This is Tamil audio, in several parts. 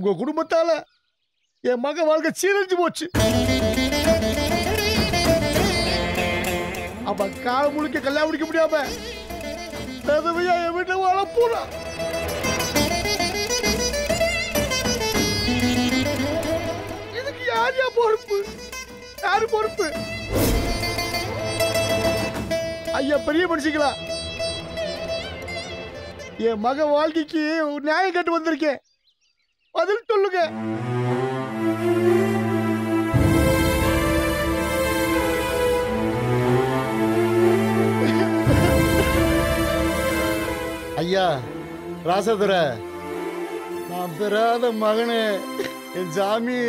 உங்க குடும்பத்தால என் மக வாழ்க்கை சீரழிஞ்சு போச்சு அவ காலம் முழுக்க கல்யாணம் முடிக்க முடியாம பெதவையா என் வீட்டுல வாழ போறா இதுக்கு யார் யா பொறுப்பு யாரு பொறுப்பு ஐயா பெரிய மனுஷங்களா என் மக வாழ்க்கைக்கு ஒரு நியாயம் கேட்டு வந்திருக்கேன் பதில் சொல்லுங்க ஐயா ராசதுரை நான் பெறாத மகனே என் சாமி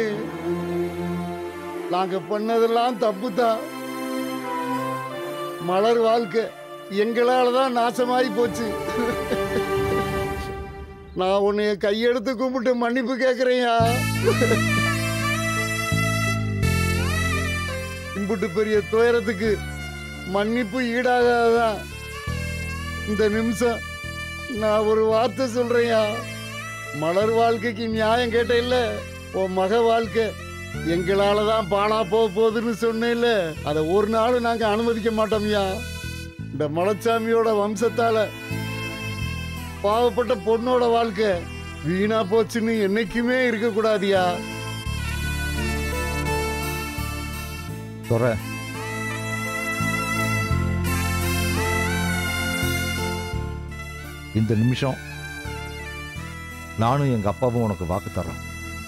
நாங்க பண்ணதெல்லாம் தப்பு தான் மலர் வாழ்க்கை எங்களால தான் நாசமாயி போச்சு நான் உன்னைய கையெடுத்து கும்பிட்டு மன்னிப்பு கேட்கிறேன்யா இம்புட்டு பெரிய துயரத்துக்கு மன்னிப்பு ஈடாகாதான் இந்த நிமிஷம் நான் ஒரு வார்த்தை சொல்றேன்யா மலர் வாழ்க்கைக்கு நியாயம் கேட்ட இல்ல உன் மக வாழ்க்கை எங்களால தான் பாழா போக போகுதுன்னு சொன்னேன்ல அதை ஒரு நாள் நாங்க அனுமதிக்க மாட்டோம்யா இந்த மலைச்சாமியோட வம்சத்தால பாவப்பட்ட பொண்ணோட வாழ்க்கை வீணா போச்சுன்னு என்னைக்குமே இருக்கக்கூடாதியா துறை இந்த நிமிஷம் நானும் எங்க அப்பாவும் உனக்கு வாக்கு தர்றோம்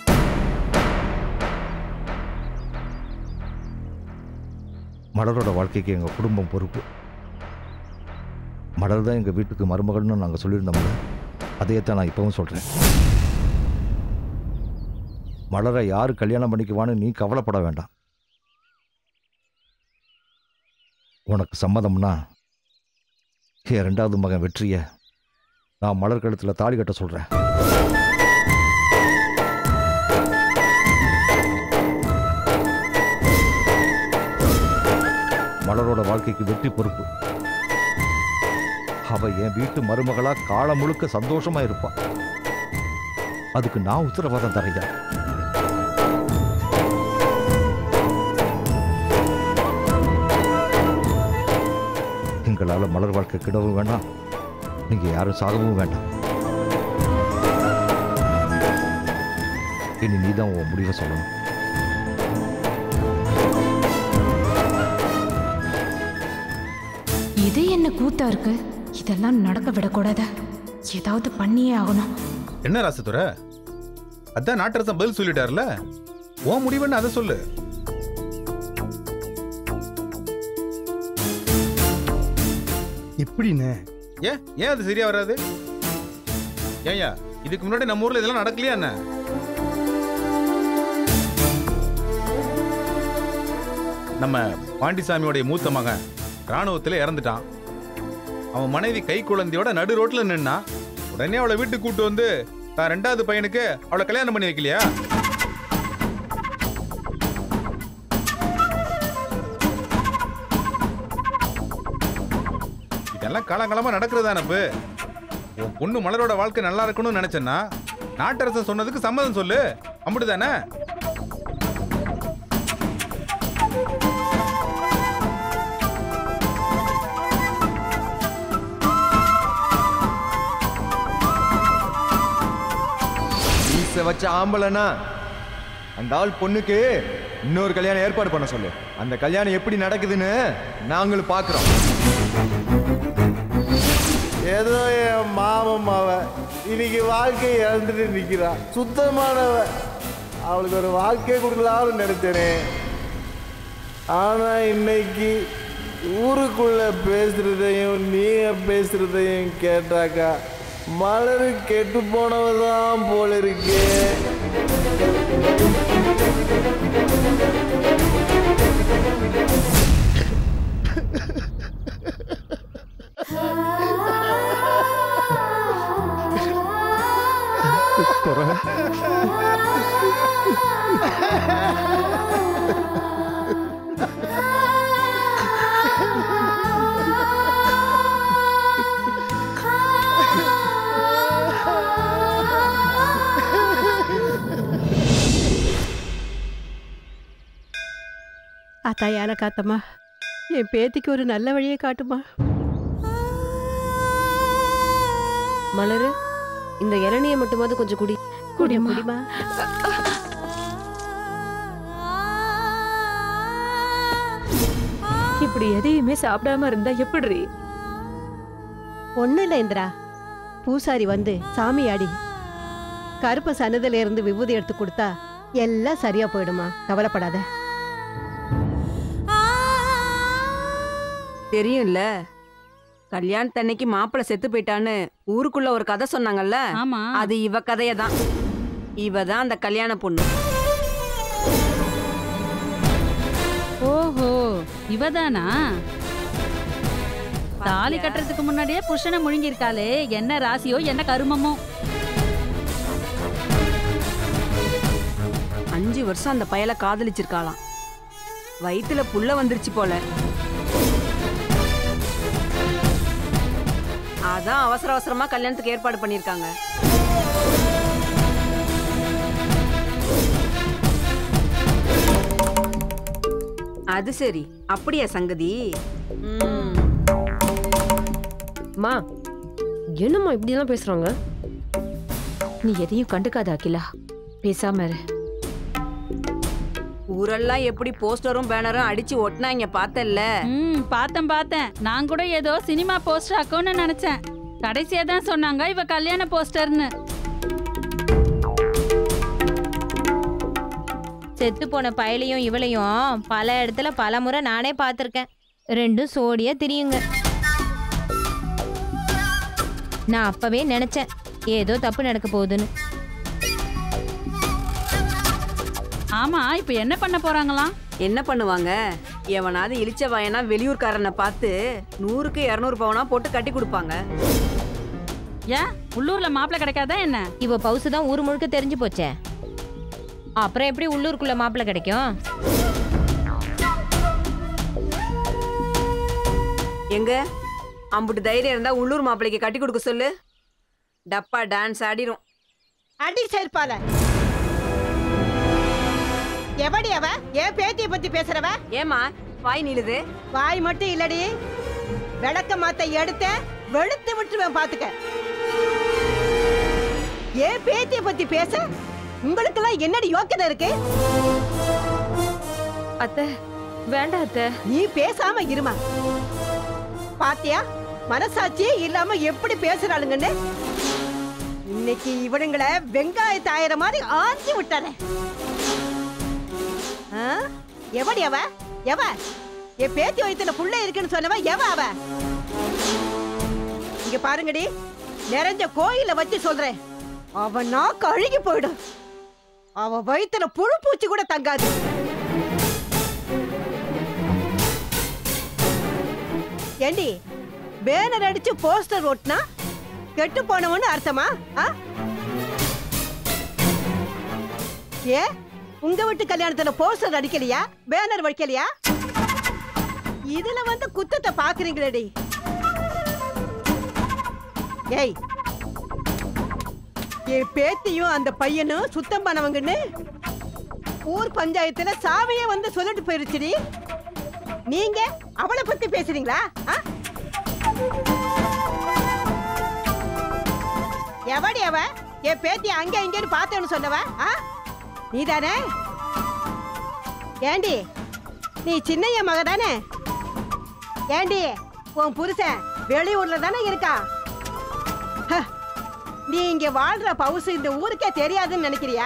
மலரோட வாழ்க்கைக்கு எங்க குடும்பம் பொறுப்பு மலர் தான் எங்க வீட்டுக்கு மருமகள்னு நாங்க சொல்லியிருந்தோம்ல அதையத்தான் நான் இப்பவும் சொல்றேன் மலரை யாரு கல்யாணம் பண்ணிக்குவான்னு நீ கவலைப்பட வேண்டாம் உனக்கு சம்மதம்னா என் ரெண்டாவது மகன் வெற்றிய நான் மலர் கழுத்துல தாலி கட்ட சொல்றேன் மலரோட வாழ்க்கைக்கு வெற்றி பொறுப்பு அவ என் வீட்டு மருமகளா காலம் முழுக்க சந்தோஷமா இருப்பா அதுக்கு நான் உத்தரவாதம் தரையா எங்களால மலர் வாழ்க்கை கிடவும் வேண்டாம் நீங்க யாரும் சாகவும் வேண்டாம் இனி நீதான் உன் முடிவை சொல்லணும் இது என்ன கூத்தா இருக்கு இதெல்லாம் நடக்க விடக்கூடாது ஏதாவது பண்ணியே ஆகணும் என்ன ராசத்துறை அதான் நாட்டரசன் பதில் சொல்லிட்டார்ல உன் முடிவுன்னு அதை சொல்லு எப்படின்னு ஏன் ஏன் அது சரியா வராது ஏன்யா இதுக்கு முன்னாடி நம்ம ஊர்ல இதெல்லாம் நடக்கலையா என்ன நம்ம பாண்டிசாமியோடைய மூத்த மகன் ராணுவத்துல இறந்துட்டான் அவன் மனைவி கை குழந்தையோட நடு ரோட்ல நின்னா உடனே அவளை வீட்டுக்கு கூட்டு வந்து தான் ரெண்டாவது பையனுக்கு அவளை கல்யாணம் பண்ணி வைக்கலையா இதெல்லாம் காலங்காலமா நடக்கிறதா நப்பு உன் பொண்ணு மலரோட வாழ்க்கை நல்லா இருக்கணும்னு நினைச்சேன்னா நாட்டரசன் சொன்னதுக்கு சம்மதம் சொல்லு அப்படிதானே மீச வச்ச ஆம்பளைனா அந்த ஆள் பொண்ணுக்கு இன்னொரு கல்யாணம் ஏற்பாடு பண்ண சொல்லு அந்த கல்யாணம் எப்படி நடக்குதுன்னு நாங்களும் பார்க்குறோம் ஏதோ என் மாமன் மாவ இன்னைக்கு வாழ்க்கையை இழந்துட்டு நிக்கிறா சுத்தமானவ அவளுக்கு ஒரு வாழ்க்கையை கொடுக்கலாம்னு நினைச்சேனே ஆனா இன்னைக்கு ஊருக்குள்ள பேசுறதையும் நீங்க பேசுறதையும் கேட்டாக்கா மலரு கெட்டு போனவதான் போல இருக்கே அத்தா யானை காத்தம்மா என் பேத்திக்கு ஒரு நல்ல வழியை காட்டுமா மலரு இந்த இளநியை மட்டுமாவது கொஞ்சம் குடி குடிமா குடிமா இப்படி எதையுமே சாப்பிடாம இருந்தா எப்படி ஒன்றும் இல்லை இந்திரா பூசாரி வந்து சாமி ஆடி கருப்பு சன்னதில இருந்து விபூதி எடுத்து கொடுத்தா எல்லாம் சரியா போயிடுமா கவலைப்படாத தெரியும்ல கல்யாணத்தன்னைக்கு மாப்பிள்ளை செத்து போயிட்டான்னு ஊருக்குள்ள ஒரு கதை சொன்னாங்கல்ல ஆமா அது இவ கதைய தான் இவ தான் அந்த கல்யாண பொண்ணு ஓஹோ இவதானா தாலி கட்டுறதுக்கு முன்னாடியே புருஷனை முழுங்கிருக்காளே என்ன ராசியோ என்ன கருமமோ அஞ்சு வருஷம் அந்த பயலை காதலிச்சிருக்காளாம் வயித்துல புள்ள வந்துருச்சு போல அதான் அவசர அவசரமா கல்யாணத்துக்கு ஏற்பாடு பண்ணிருக்காங்க அது சரி அப்படியா சங்கதி ம். மா என்னம்மா இப்படிலாம் பேசுறாங்க நீ எதையும் கண்டுக்காத அகிலா பேசாம இரு ஊரெல்லாம் எப்படி போஸ்டரும் பேனரும் அடிச்சு ஒட்டினாங்க பார்த்தல்ல ம் பார்த்தேன் பார்த்தேன் நான் கூட ஏதோ சினிமா போஸ்டர் ஆக்கும்னு நினைச்சேன் கடைசியா தான் சொன்னாங்க இவ கல்யாண போஸ்டர்னு செத்து போன பயலையும் இவளையும் பல இடத்துல பல முறை நானே பார்த்துருக்கேன் ரெண்டும் சோடியா திரியுங்க நான் அப்பவே நினைச்சேன் ஏதோ தப்பு நடக்க போகுதுன்னு ஆமா இப்ப என்ன பண்ண போறாங்களாம் என்ன பண்ணுவாங்க எவனாவது இழிச்ச வயனா வெளியூர்காரனை பார்த்து நூறுக்கு இரநூறு பவுனா போட்டு கட்டி கொடுப்பாங்க ஏன் உள்ளூர்ல மாப்பிள்ளை கிடைக்காதா என்ன இவ பவுசு தான் ஊர் முழுக்க தெரிஞ்சு போச்சே அப்புறம் எப்படி உள்ளூருக்குள்ள மாப்பிள்ளை கிடைக்கும் எங்க அம்புட்டு தைரியம் இருந்தா உள்ளூர் மாப்பிள்ளைக்கு கட்டி கொடுக்க சொல்லு டப்பா டான்ஸ் ஆடிரும் அடி சேர்ப்பால எவடி அவ என் பேத்திய பத்தி பேசுறவ ஏமா வாய் நீளுது வாய் மட்டும் இல்லடி விளக்க மாத்த எடுத்த வெளுத்து விட்டுருவேன் பாத்துக்க என் பேத்திய பத்தி பேச உங்களுக்கெல்லாம் என்னடி யோக்கியதை இருக்கு அத்தை வேண்டாம் அத்தை நீ பேசாம இருமா பாத்தியா மனசாட்சியே இல்லாம எப்படி பேசுறாளுங்கன்னு இன்னைக்கு இவனுங்கள வெங்காயத்தை ஆயிர மாதிரி ஆஞ்சி விட்டானே ஆ? எவடி அவ எவ என் பேத்தி வயித்துல புள்ள இருக்குன்னு சொன்னவ எவ அவ இங்க பாருங்கடி நிறைஞ்ச கோயில வச்சு சொல்றேன் அவன் நாக்கு அழுகி போயிடும் அவ வயித்துல புழு பூச்சி கூட தங்காது ஏண்டி பேனர் அடிச்சு போஸ்டர் ஒட்டினா கெட்டு போனவன்னு அர்த்தமா ஆ? ஏ உங்க வீட்டு கல்யாணத்துல போஸ்டர் அடிக்கலையா பேனர் வைக்கலையா இதுல வந்து குத்தத்தை பாக்குறீங்களேடி ஏய் என் பேத்தியும் அந்த பையனும் சுத்தம் பண்ணவங்கன்னு ஊர் பஞ்சாயத்துல சாமியே வந்து சொல்லிட்டு போயிருச்சுடி நீங்க அவளை பத்தி பேசுறீங்களா ஆ? எவடி அவ என் பேத்தி அங்க இங்கன்னு பார்த்தேன்னு சொன்னவ ஆ? நீதானே ஏண்டி நீ சின்னைய மக தானே ஏண்டி உன் புருஷன் வெளியூர்ல தானே இருக்கா ஹ, நீ இங்க வாழ்ற பவுசு இந்த ஊருக்கே தெரியாதுன்னு நினைக்கிறியா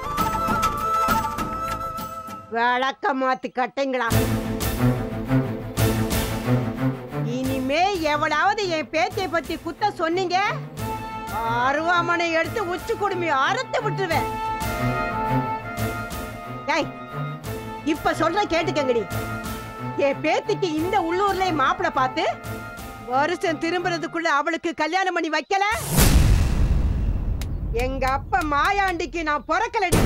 விளக்க மாத்து கட்டைங்களா இனிமே எவளாவது என் பேச்சை பத்தி குத்த சொன்னீங்க அருவாமனை எடுத்து உச்சி குடுமி அறுத்து விட்டுருவேன் ஏய் இப்ப சொல்ற கேட்டுக்கங்கடி என் பேத்திக்கு இந்த உள்ளூர்ல மாப்பிளை பார்த்து வருஷம் திரும்புறதுக்குள்ள அவளுக்கு கல்யாணம் பண்ணி வைக்கல எங்க அப்பா மாயாண்டிக்கு நான் பிறக்கலடி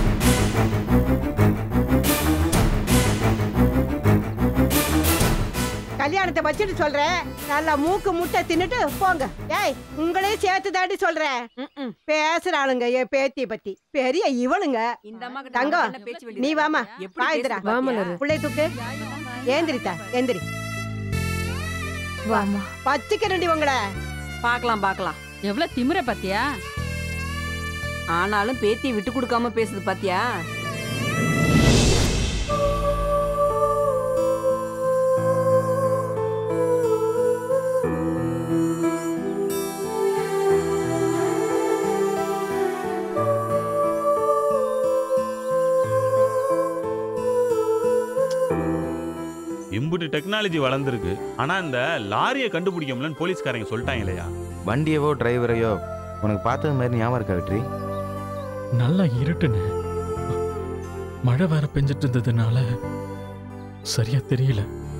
கல்யாணத்தை வச்சுட்டு சொல்றேன் நல்லா மூக்கு முட்டை தின்னுட்டு போங்க ஏய் உங்களையும் சேர்த்து தாண்டி சொல்றேன் ம்ம். பேசுறாளுங்க என் பேத்திய பத்தி பெரிய இவளுங்க இந்த அம்மா கிட்ட தங்கம் என்ன பேச்சு வேண்டியது? நீ வாமா எப்படி வாய்துடா பேசுது பாத்தியா? பிள்ளை தூக்கு நியாயம் தான் ஏந்திரித்தா எந்திரி வாமா பச்சிக்கிறண்டி உங்களை பார்க்கலாம் பார்க்கலாம் எவ்வளவு திமிர பாத்தியா ஆனாலும் பேத்தி விட்டு கொடுக்காம பேசுது பாத்தியா இம்புட்டு டெக்னாலஜி வளர்ந்துருக்கு ஆனா இந்த லாரியை கண்டுபிடிக்க முடியலன்னு போலீஸ்காரங்க சொல்லிட்டாங்க இல்லையா வண்டியவோ டிரைவரையோ உனக்கு பார்த்தது மாதிரி ஞாபகம் இருக்கா வெற்றி நல்லா இருட்டுன்னு மழை வேற பெஞ்சிட்டு இருந்ததுனால சரியா தெரியல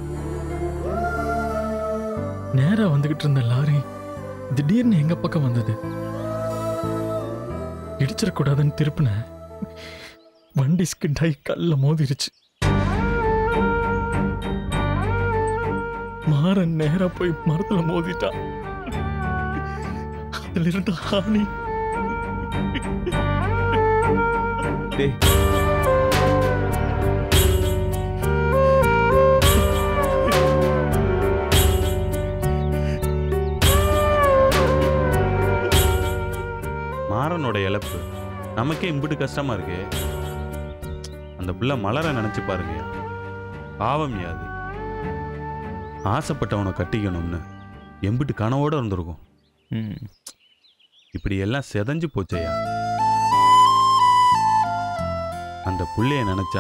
நேரா வந்துகிட்டு இருந்த லாரி திடீர்னு எங்க பக்கம் வந்தது இடிச்சிடக்கூடாதுன்னு திருப்பினேன் வண்டி ஸ்கிட் ஆகி கல்ல மோதிருச்சு மாறன் நேரா போய் மரத்துல மோதிட்டான் அதுல இருந்த ஆணி டேய் மாறனோட இழப்பு நமக்கே இம்புட்டு கஷ்டமா இருக்கு அந்த பிள்ளை மலர நினைச்சு பாருங்க பாவம் யாது ஆசைப்பட்டவனை கட்டிக்கணும்னு எம்பிட்டு கனவோட இருந்திருக்கும் ம் இப்படி எல்லாம் செதஞ்சு போச்சையா அந்த புள்ளைய நினைச்சா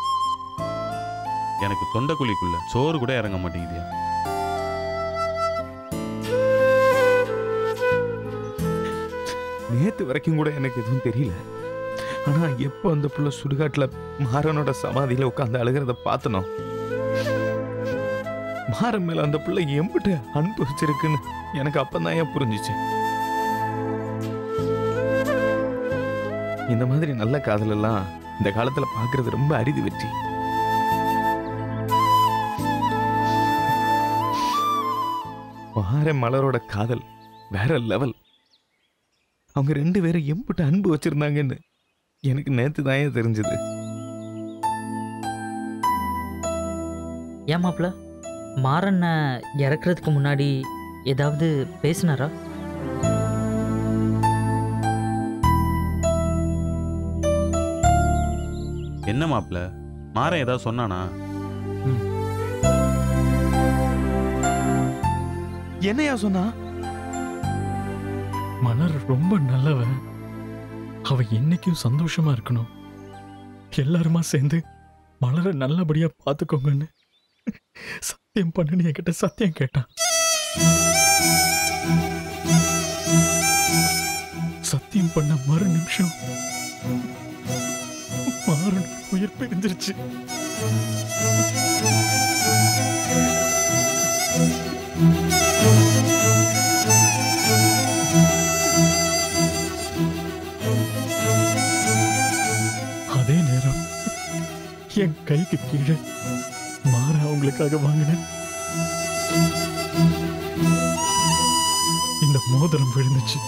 எனக்கு தொண்டைக்குழிக்குள்ள சோறு கூட இறங்க மாட்டேங்குதியா நேத்து வரைக்கும் கூட எனக்கு எதுவும் தெரியல ஆனா எப்போ அந்த புள்ள சுடுகாட்டுல மாறனோட சமாதியில உட்காந்து அழுகிறத பார்த்தனோ மாறன் மேல அந்த புள்ள எம்பிட்டு அன்பு வச்சிருக்குன்னு எனக்கு அப்பதான் ஏன் புரிஞ்சுச்சு இந்த மாதிரி நல்ல காதல் எல்லாம் இந்த காலத்துல பாக்குறது ரொம்ப அரிது வெற்றி மாறன் மலரோட காதல் வேற லெவல் அவங்க ரெண்டு பேரும் எம்பிட்டு அன்பு வச்சிருந்தாங்கன்னு எனக்கு நேத்து தான் தெரிஞ்சது ஏன் மாப்ள மாறண்ண இறக்குறதுக்கு முன்னாடி ஏதாவது பேசினாரா என்ன மாப்ள மாறன் ஏதாவது சொன்னானா என்னையா சொன்னா மலர் ரொம்ப நல்லவ அவ என்னைக்கும் சந்தோஷமா இருக்கணும் எல்லாருமா சேர்ந்து மலரை நல்லபடியா பாத்துக்கோங்கன்னு சத்தியம் பண்ணுன்னு என்கிட்ட சத்தியம் கேட்டான் சத்தியம் பண்ண மறு நிமிஷம் மாறன் உயிர் பிரிஞ்சிருச்சு அதே நேரம் என் கைக்கு கீழே மாற அவங்களுக்காக வாங்கினேன் இந்த மோதிரம் விழுந்துச்சு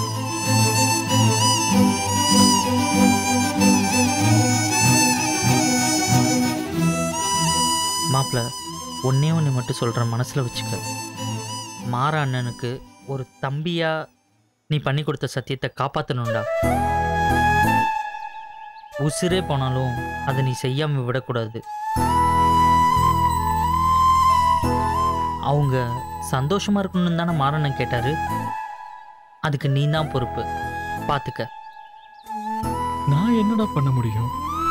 மாப்ள ஒன்னே ஒன்று மட்டும் சொல்கிறேன் மனசில் வச்சுக்க மாற அண்ணனுக்கு ஒரு தம்பியா நீ பண்ணி கொடுத்த சத்தியத்தை காப்பாற்றணும்டா உசிரே போனாலும் அதை நீ செய்யாமல் விடக்கூடாது அவங்க சந்தோஷமா இருக்கணும்னு தானே மாறண்ணன் கேட்டாரு அதுக்கு நீ தான் பொறுப்பு பார்த்துக்க நான் என்னடா பண்ண முடியும்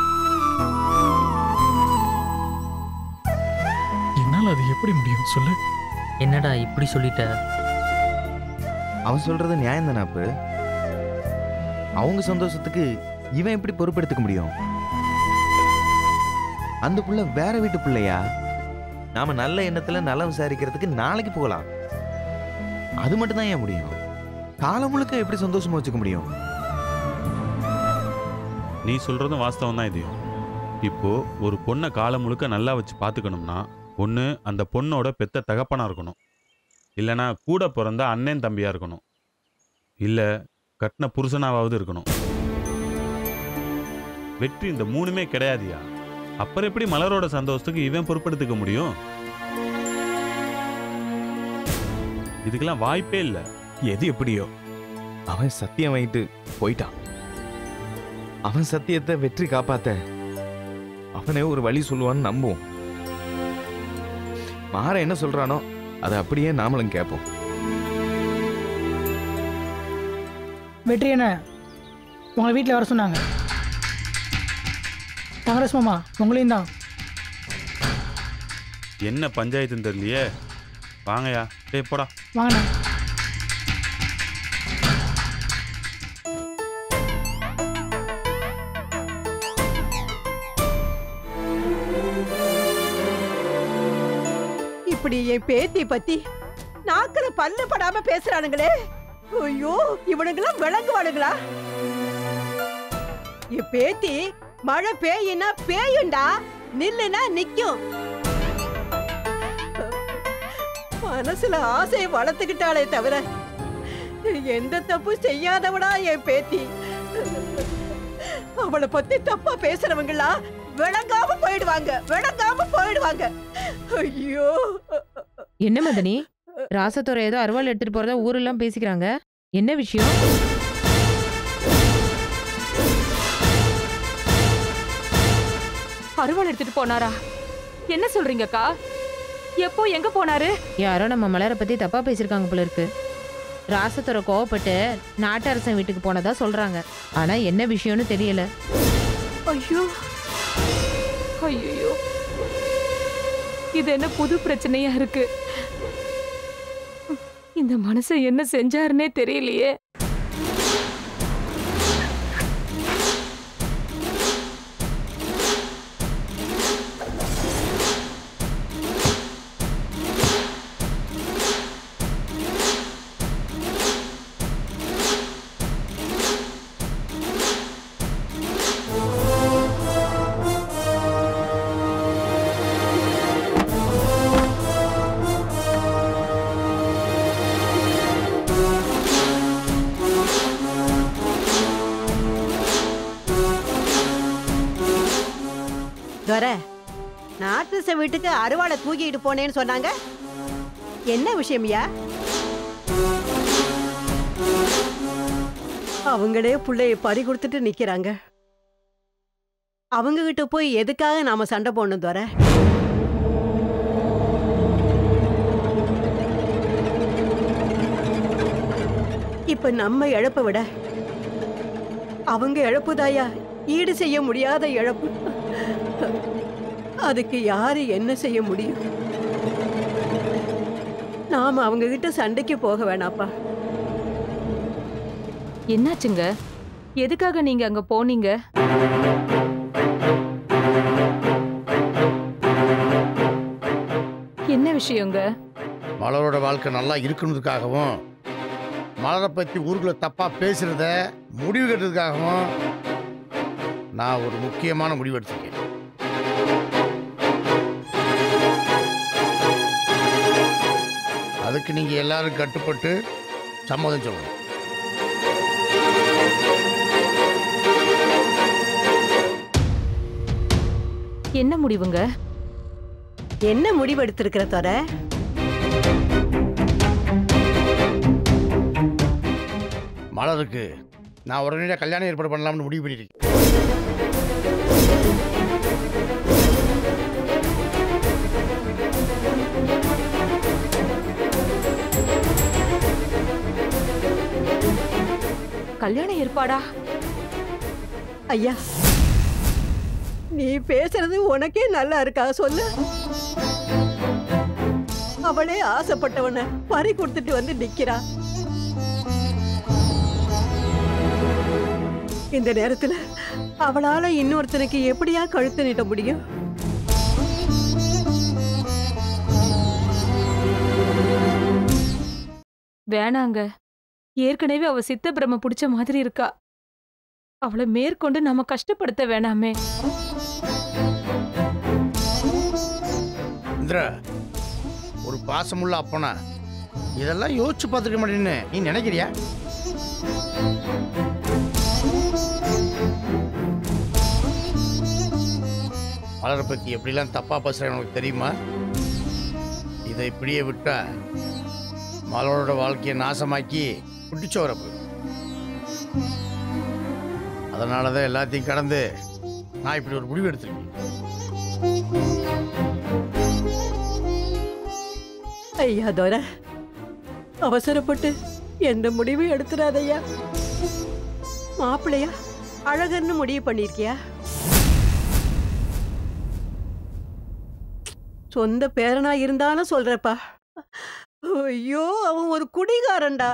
என்னால் அது எப்படி முடியும் சொல்லு என்னடா இப்படி சொல்லிட்ட அவன் சொல்றது நியாயம் தானே அப்ப அவங்க சந்தோஷத்துக்கு இவன் எப்படி பொறுப்பெடுத்துக்க முடியும் அந்த புள்ள வேற வீட்டு பிள்ளையா நாம நல்ல எண்ணத்துல நலம் விசாரிக்கிறதுக்கு நாளைக்கு போகலாம் அது மட்டும் தான் ஏன் முடியும் காலம் முழுக்க எப்படி சந்தோஷமா வச்சுக்க முடியும் நீ சொல்றதும் வாஸ்தவம் தான் இது இப்போ ஒரு பொண்ணை காலம் முழுக்க நல்லா வச்சு பார்த்துக்கணும்னா ஒன்று அந்த பொண்ணோட பெத்த தகப்பனா இருக்கணும் இல்லைனா கூட பிறந்த அண்ணன் தம்பியா இருக்கணும் இல்லை கட்டின புருஷனாவது இருக்கணும் வெற்றி இந்த மூணுமே கிடையாதுயா அப்புறம் எப்படி மலரோட சந்தோஷத்துக்கு இவன் பொறுப்பெடுத்துக்க முடியும் இதுக்கெல்லாம் வாய்ப்பே இல்லை எது எப்படியோ அவன் சத்தியம் வாங்கிட்டு போயிட்டான் அவன் சத்தியத்தை வெற்றி காப்பாத்த அவனே ஒரு வழி சொல்லுவான்னு நம்புவோம் மாற என்ன சொல்றானோ அதை அப்படியே நாமளும் கேட்போம் வெற்றி என்ன உங்களை வீட்டில் வர சொன்னாங்க தங்கரஸ் மாமா உங்களையும் தான் என்ன பஞ்சாயத்துன்னு தெரியலையே வாங்கயா டேய் போடா வாங்கண்ணா இப்படி என் பேத்தி பத்தி நாக்குல பல்லு படாம பேசுறானுங்களே ஐயோ இவனுங்களாம் விளங்குவானுங்களா என் பேத்தி மழை பேயுன்னா பேயுண்டா நில்லுனா நிக்கும் மனசுல ஆசையை வளர்த்துக்கிட்டாளே தவிர எந்த தப்பு செய்யாதவடா என் பேத்தி அவளை பத்தி தப்பா பேசுறவங்களா விளங்காம போயிடுவாங்க விளங்காம போயிடுவாங்க ஐயோ என்ன மதனி ராசத்துறை ஏதோ அருவாள் எடுத்துட்டு போறதா ஊரெல்லாம் பேசிக்கிறாங்க என்ன விஷயம் அருவாள் எடுத்துட்டு போனாரா என்ன சொல்றீங்கக்கா எப்போ எங்க போனாரு யாரோ நம்ம மலரை பத்தி தப்பா பேசியிருக்காங்க போல இருக்கு ராசத்துறை கோவப்பட்டு நாட்டரசன் வீட்டுக்கு போனதா சொல்றாங்க ஆனா என்ன விஷயம்னு தெரியல ஐயோ ஐயோ இது என்ன புது பிரச்சனையா இருக்கு இந்த மனுஷன் என்ன செஞ்சாருன்னே தெரியலையே துரை நாட்டு வீட்டுக்கு அருவாளை தூக்கிட்டு போனேன்னு சொன்னாங்க என்ன விஷயம்யா அவங்களே புள்ளைய பறி கொடுத்துட்டு நிக்கிறாங்க அவங்க கிட்ட போய் எதுக்காக நாம சண்டை போடணும் துரை இப்ப நம்ம இழப்பை விட அவங்க இழப்புதாயா ஈடு செய்ய முடியாத இழப்பு அதுக்கு யாரு என்ன செய்ய முடியும் நாம அவங்க கிட்ட சண்டைக்கு போக வேணாப்பா என்னாச்சுங்க எதுக்காக நீங்க அங்க போனீங்க என்ன விஷயங்க மலரோட வாழ்க்கை நல்லா இருக்கணுன்றதுக்காகவும் மலரை பற்றி ஊருக்குள்ள தப்பாக பேசுகிறத முடிவு கட்டுறதுக்காகவும் நான் ஒரு முக்கியமான முடிவு எடுத்திருக்கேன் அதுக்கு நீங்கள் எல்லாரும் கட்டுப்பட்டு சம்மதம் சொல்லணும் என்ன முடிவுங்க என்ன முடிவு எடுத்திருக்கிற தோற மலருக்கு நான் உடனடியாக கல்யாணம் ஏற்பாடு பண்ணலாம்னு முடிவு பண்ணியிருக்கேன் கல்யாண ஏற்பாடா ஐயா நீ பேசுறது உனக்கே நல்லா இருக்கா சொல்லு அவளே ஆசைப்பட்டவன பறி கொடுத்துட்டு வந்து நிக்கிறா இந்த நேரத்துல அவளால இன்னொருத்தனுக்கு எப்படியா கழுத்து நீட்ட முடியும் வேணாங்க ஏற்கனவே அவ சித்த பிரம்ம பிடிச்ச மாதிரி இருக்கா அவளை மேற்கொண்டு நாம கஷ்டப்படுத்த வேணாமே இந்திரா ஒரு பாசமுள்ள அப்பனா இதெல்லாம் யோசிச்சு பார்த்துக்க மாட்டேன்னு நீ நினைக்கிறியா மலரை பற்றி எப்படிலாம் தப்பாக பேசுகிறேன் உனக்கு தெரியுமா இதை இப்படியே விட்டா மலரோட வாழ்க்கையை நாசமாக்கி குட்டிச்சு வரப்பு அதனால தான் எல்லாத்தையும் கடந்து நான் இப்படி ஒரு முடிவு எடுத்திருக்கேன் ஐயா தோர அவசரப்பட்டு எந்த முடிவும் எடுத்துடாதய்யா மாப்பிள்ளையா அழகர்னு முடிவு பண்ணிருக்கியா சொந்த பேரனா இருந்தாலும் சொல்றப்பா ஐயோ அவன் ஒரு குடிகாரன்டா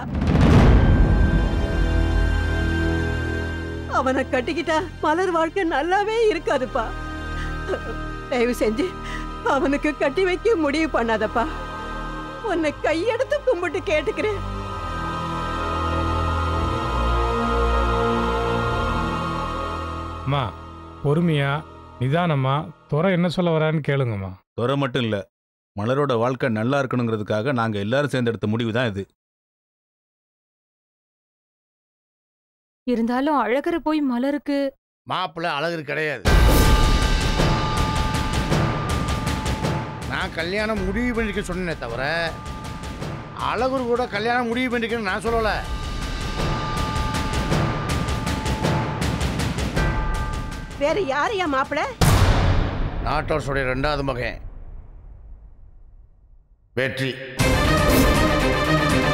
அவனை கட்டிக்கிட்டா மலர் வாழ்க்கை நல்லாவே இருக்காதுப்பா தயவு செஞ்சு அவனுக்கு கட்டி வைக்க முடிவு பண்ணாதப்பா உன்னை கையெடுத்து கும்பிட்டு கேட்டுக்கிறேன் அம்மா பொறுமையா நிதானமா துறை என்ன சொல்ல வரான்னு கேளுங்கம்மா துறை மட்டும் இல்ல மலரோட வாழ்க்கை நல்லா இருக்கணுங்கிறதுக்காக நாங்க எல்லாரும் சேர்ந்து எடுத்த முடிவு தான் இது இருந்தாலும் அழகரை போய் மலருக்கு மாப்பிள்ளை அழகு கிடையாது நான் கல்யாணம் முடிவு பண்ணிருக்க சொன்னேனே தவிர அழகர் கூட கல்யாணம் முடிவு பண்ணிருக்கேன்னு நான் சொல்லலை வேற யாரையா மாப்பிள்ள நாட்டரசுடைய ரெண்டாவது மகன் வெற்றி